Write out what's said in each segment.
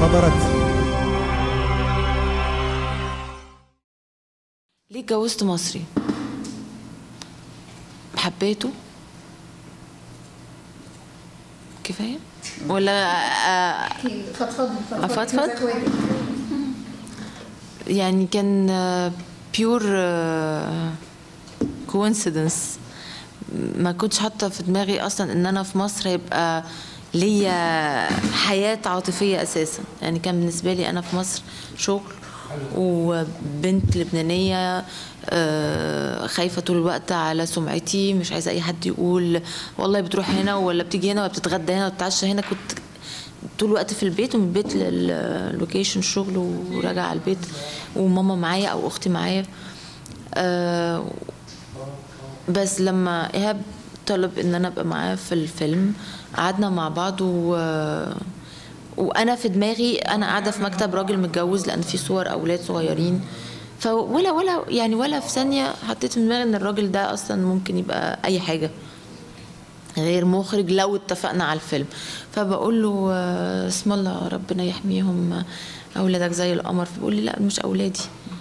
خبرت ليه اتجوزت مصري حبيته كفايه ولا آه، فضفضي أفضفض؟ يعني كان بيور كوينسيدنس ما كنتش حاطه في دماغي اصلا ان انا في مصر هيبقى ليا حياه عاطفيه اساسا يعني كان بالنسبه لي انا في مصر شغل وبنت لبنانيه آه، خايفه طول الوقت على سمعتي مش عايزه اي حد يقول والله بتروح هنا ولا بتيجي هنا ولا بتتغدى هنا ولا بتتعشى هنا كنت طول الوقت في البيت ومن البيت للوكيشن الشغل وراجع على البيت وماما معايا او اختي معايا آه، بس لما ايهاب طلب ان انا ابقى معاه في الفيلم قعدنا مع بعض و وانا في دماغي انا قاعده في مكتب راجل متجوز لان في صور اولاد صغيرين فولا ولا يعني ولا في ثانيه حطيت في دماغي ان الراجل ده اصلا ممكن يبقى اي حاجه غير مخرج لو اتفقنا على الفيلم فبقول له آه، اسم الله ربنا يحميهم آه، اولادك زي القمر فبيقول لي لا مش اولادي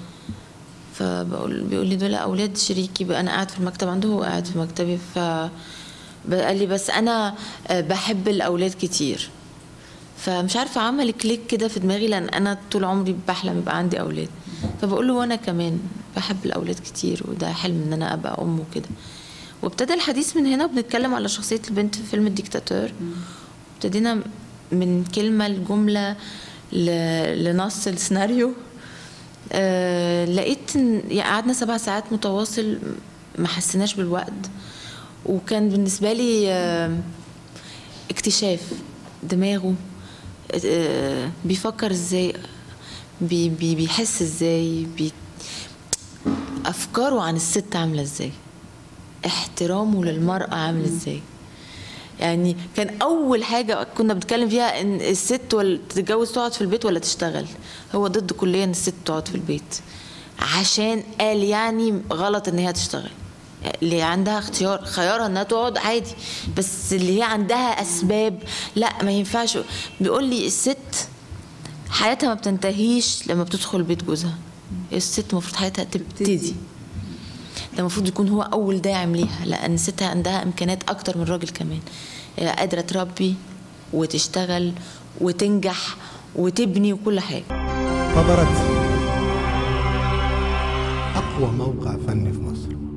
فبقول بيقول لي دول اولاد شريكي بقى انا قاعد في المكتب عنده هو قاعد في مكتبي ف قال لي بس انا آه، بحب الاولاد كتير فمش عارفه عمل كليك كده في دماغي لان انا طول عمري بحلم يبقى عندي اولاد فبقول له وانا كمان بحب الاولاد كتير وده حلم ان انا ابقى ام وكده وابتدى الحديث من هنا وبنتكلم على شخصيه البنت في فيلم الديكتاتور ابتدينا من كلمه لجمله ل- لنص السيناريو آه لقيت ان يعني قعدنا سبع ساعات متواصل ما حسيناش بالوقت وكان بالنسبه لي آه اكتشاف دماغه آه بيفكر ازاي بي بي بيحس ازاي بي افكاره عن الست عامله ازاي احترامه للمرأة عامل ازاي يعني كان اول حاجه كنا بنتكلم فيها ان الست ولا تتجوز تقعد في البيت ولا تشتغل هو ضد كليا ان الست تقعد في البيت عشان قال يعني غلط ان هي تشتغل اللي عندها اختيار خيارها انها تقعد عادي بس اللي هي عندها اسباب لا ما ينفعش بيقول لي الست حياتها ما بتنتهيش لما بتدخل بيت جوزها الست المفروض حياتها تبتدي ده المفروض يكون هو اول داعم ليها لان الست عندها امكانيات اكتر من الراجل كمان هي قادره تربي وتشتغل وتنجح وتبني وكل حاجه خبرت أقوى موقع فني في مصر